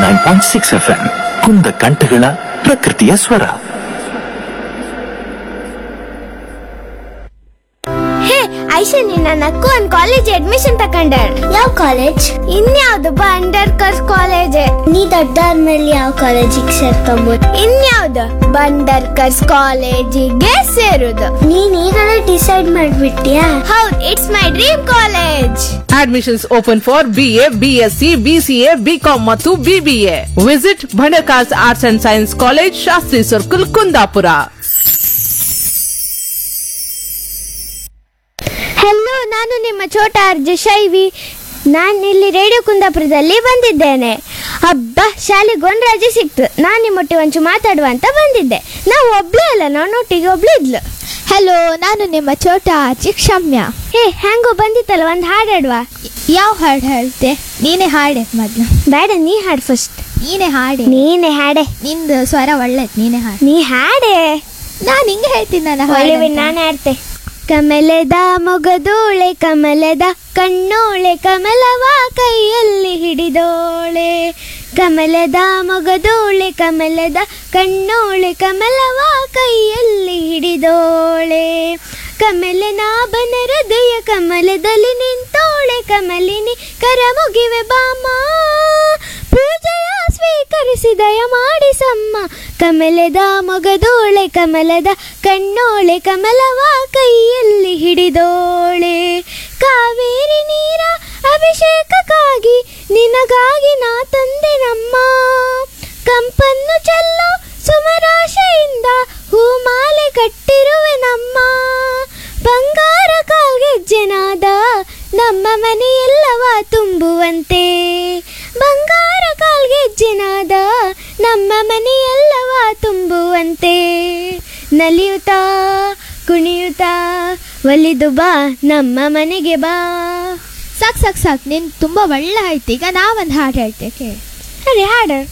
nine point six F M ಕುಂದ ಕಂಠಗಳ ಪ್ರಕೃತಿಯ ಸ್ವರ ಹೇ ಐಶನಿ ನನ್ನ ಅಕ್ಕ ಒಂದ್ ಕಾಲೇಜ್ ಅಡ್ಮಿಷನ್ ತಕೊಂಡಾಳ ಯಾವ ಕಾಲೇಜ್ ಇನ್ಯಾವ್ದು ಬಂಡರ್ ಕರ್ಸ್ ಕಾಲೇಜ್ ನೀ ದೊಡ್ಡಾದ್ಮೇಲೆ ಯಾವ ಕಾಲೇಜಿಗೆ ಸೇರ್ಕೊಂಬೋದು ಇನ್ಯಾವ್ದು ಬಂಡರ್ ಕರ್ಸ್ ಕಾಲೇಜಿಗೆ ಸೇರುದು ನೀನ್ ಈಗಲೇ ಡಿಸೈಡ್ ಮಾಡ್ಬಿಟ್ಯಾ ಹೌದ್ it's my dream college admissions open for BA BSc BCA BCom ಮತ್ತು BBA visit Bhandarkars arts and science college Shastri circle Kundapura hello ನಾನು ನಿಮ್ಮ ಛೋಟ ಅರ್ಜಿ ಶೈವಿ ನಾನು ಇಲ್ಲಿ ರೇಡಿಯೋ ಕುಂದಾಪುರದಲ್ಲಿ ಬಂದಿದ್ದೇನೆ ಹಬ್ಬ ಶಾಲೆಗೆ ಒಂದು ರಜೆ ಸಿಕ್ತು ನಾನು ನಿಮ್ಮೊಟ್ಟಿಗೆ ಒಂಚು ಮಾತಾಡುವ ಅಂತ ಬಂದಿದ್ದೆ ನಾವು ಒಬ್ಳೇ ಅಲ್ಲ ನನ್ನೊಟ್ಟಿಗೆ ಒಬ್ಳು ಇದ್ಲು ಹಲೋ ನಾನು ನಿಮ್ಮ ಚೋಟ ಅಜ್ಜಿ ಕ್ಷಮ್ಯ ಹೇ ಹ್ಯಾಂಗೋ ಬಂದಿತ್ತಲ್ಲ ಒಂದು ಹಾಡಾಡುವ ಯಾವ ಹಾಡು ಹೇಳ್ತೆ ನೀನೇ ಹಾಡೆ ಮೊದ್ಲು ಬೇಡ ನೀ ಹಾಡು ಫಸ್ಟ್ ನೀನೇ ಹಾಡೆ ನೀನೆ ಹಾಡೆ ನಿಂದು ಸ್ವರ ಒಳ್ಳೇದು ನೀನೇ ಹಾಡು ನೀ ಹಾಡೆ ನಾನು ಹಿಂಗೆ ಹೇಳ್ತೀನಿ ನನ್ನ ಒಳ್ಳೆ ನಾನು ಹಾಡ್ತೆ ಕಮಲದ ಮೊಗದೋಳೆ ಕಮಲದ ಕಣ್ಣೋಳೆ ಕಮಲವ ಕೈಯಲ್ಲಿ ಹಿಡಿದೋಳೆ ಕಮಲದ ಮೊಗದೋಳೆ ಕಮಲದ ಕಣ್ಣೋಳೆ ಕಮಲವ ಕೈಯಲ್ಲಿ ಹಿಡಿದೋಳೆ ಕಮಲನಾಭನ ಹೃದಯ ಕಮಲದಲ್ಲಿ ನಿಂತೋಳೆ ಕಮಲಿನಿ ಕರ ಮುಗಿವೆ ಬಾಮ ಪೂಜೆಯ ಸ್ವೀಕರಿಸಿ ದಯ ಮಾಡಿಸಮ್ಮ ಕಮಲದ ಮೊಗದೋಳೆ ಕಮಲದ ಕಣ್ಣೋಳೆ ಕಮಲವ ಕೈಯಲ್ಲಿ ಹಿಡಿದೋಳೆ ಕಾವೇರಿ ನೀರ ಅಭಿಷೇಕಕ್ಕಾಗಿ ನಿನಗಾಗಿ ನಾ ತಂದೆ ನಮ್ಮ ಕಂಪನ್ನು ಚೆಲ್ಲೋ ಸುಮರಾಶೆಯಿಂದ ಹೂಮಾಲೆ ಕಟ್ಟಿರುವೆ ನಮ್ಮ ಬಂಗಾರ ಕಾಲ್ಗೆಜ್ಜೆನಾದ ನಮ್ಮ ಮನೆಯೆಲ್ಲವ ತುಂಬುವಂತೆ ಬಂಗಾರ ಕಾಲ್ಗೆಜ್ಜೆನಾದ ನಮ್ಮ ಮನೆಯೆಲ್ಲವ ತುಂಬುವಂತೆ ನಲಿಯುತ್ತಾ ಕುಣಿಯುತ್ತಾ ಒಲಿದು ಬಾ ನಮ್ಮ ಮನೆಗೆ ಬಾ ಸಾಕು ಸಾಕು ಸಾಕು ನೀನು ತುಂಬ ಒಳ್ಳೆ ಆಯ್ತು ಈಗ ನಾವೊಂದು ಹಾಡು ಹೇಳ್ತೆ ಕೇಳಿ ಅರೆ ಹಾಡು